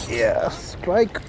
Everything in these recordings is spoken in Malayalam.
സ്ട്രൈക്ക്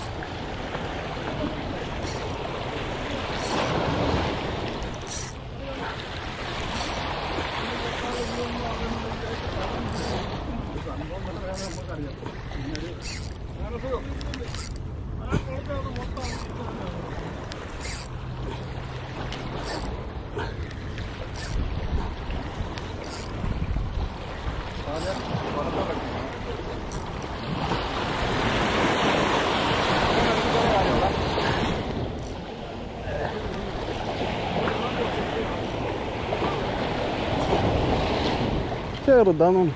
ചെറുതാണോ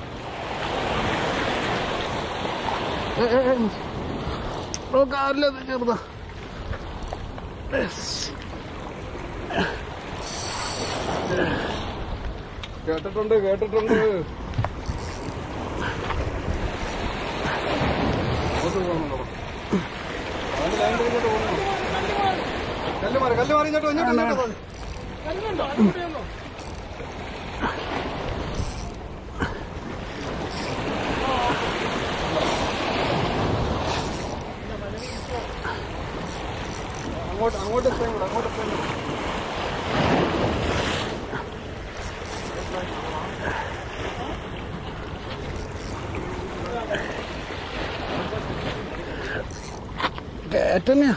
ഓ കാറിലത് ചെറുതാ Yes. കേട്ടിട്ടുണ്ട് കേട്ടിട്ടുണ്ട് അങ്ങോട്ട് പോകണം അവന്റെ ലൈൻ ഇങ്ങോട്ട് പോകണം കല്ല് മാറി കല്ല് മാറി ഇങ്ങോട്ട് ഇങ്ങോട്ട് ഇങ്ങോട്ട് അങ്ങോട്ട് അങ്ങോട്ട് എത്താൻ കൂടെ അങ്ങോട്ട് എത്താൻ കൂടെ കയറ്റന്നെയാ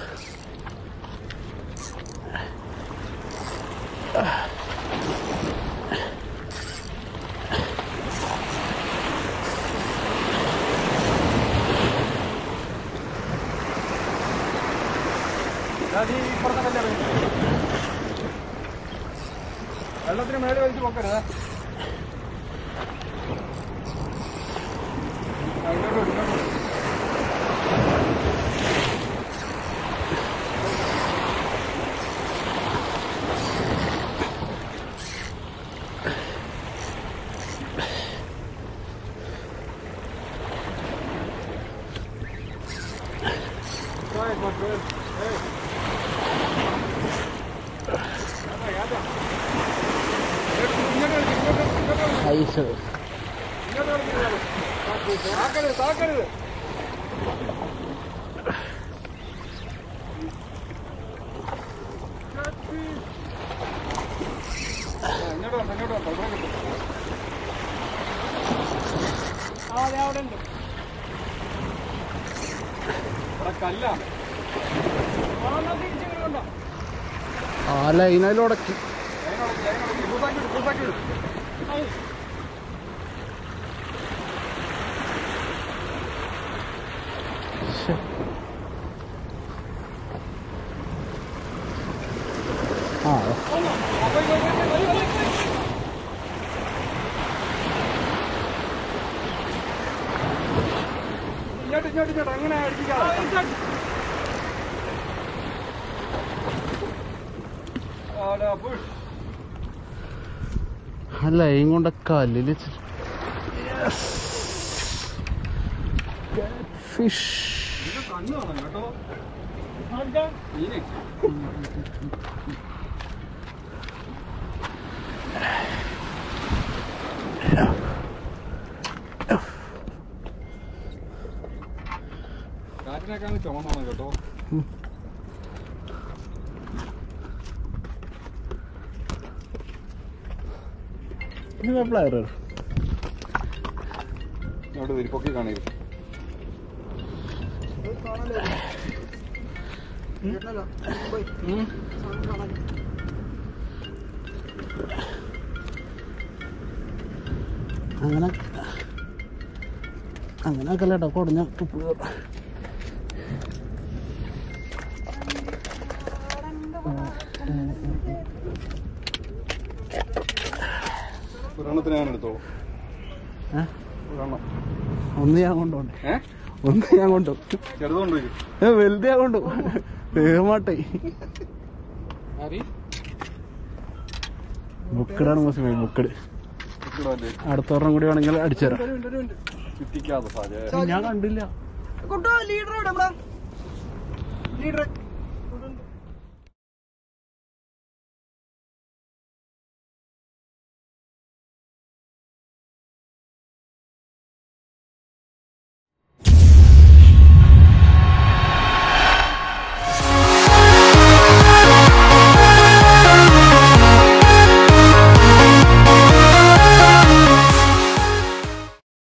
ഞാൻ ഈ ഇപ്പുറത്തെ കല്ല് ഇറങ്ങി വെള്ളത്തിന് മേലെ വലിച്ച് പൊക്കരുത് ആ, ഇങ്ങോട്ട് വിട്, ഇങ്ങോട്ട് വിട്. Go ahead, go ahead. Hey. ഇങ്ങോട്ട് കളിക്ക്, ഇങ്ങോട്ട് ഇങ്ങോട്ട് കളിക്ക്, ഐസ് ഇങ്ങോട്ട് കളിക്ക്. താക്കരുത്, താക്കരുത്. ആ, ഇങ്ങോട്ട് വരണ്ട, ഇങ്ങോട്ട് വരണ്ട, ഇവിടെ കിട്ടും. ഇവിടെ കല്ലാണ് ആ ലൈനയിലുടക്കി ലൈനോടക്ക്, ലൈനോടക്ക്. ലൂസാക്കി വിട്, ലൂസാക്കി വിട്. ആ ഇങ്ങോട്ട് ഇങ്ങോട്ട് ഇങ്ങോട്ട് അങ്ങനെ അടിപ്പിക്കാതെ ആടാ, push. ആ ലൈൻ കൊണ്ട് കല്ലിൽ ഫിഷ് ഇത് കണ്ണ് കാണാം കേട്ടോ മീന് കാറ്റിനൊക്കെ അങ്ങ് ചുമന്നാണ് കേട്ടോ പ്ലെയർ ഇങ്ങോട്ട് വരി പൊക്കി കാണില്ല അങ്ങനെ അങ്ങനെ ആക്കല്ലേട്ടോ കൊടുഞ്ഞ തുപ്പ് ഒരെണ്ണത്തിന് ഞാൻ എടുത്തോളൂ ഏ? ഒരെണ്ണം ഒന്ന് ഞാൻ കൊണ്ടോണ്ടേ ഏ ഒന്ന് ഞാൻ കൊണ്ടു ചെറുതുകൊണ്ട് ഏ വലുത് ഞാൻ കൊണ്ടു വേമാട്ടെ ബുക്കഡാണ് മോശമേ ബുക്കഡ് അടുത്ത ഒരെണ്ണം കൂടി വേണമെങ്കിൽ അടിച്ചുതരാം ചുറ്റിക്കാതെ സാജേ ഞാൻ കണ്ടില്ല കൊണ്ടോ ലീഡർ എവിടെ ലീഡർ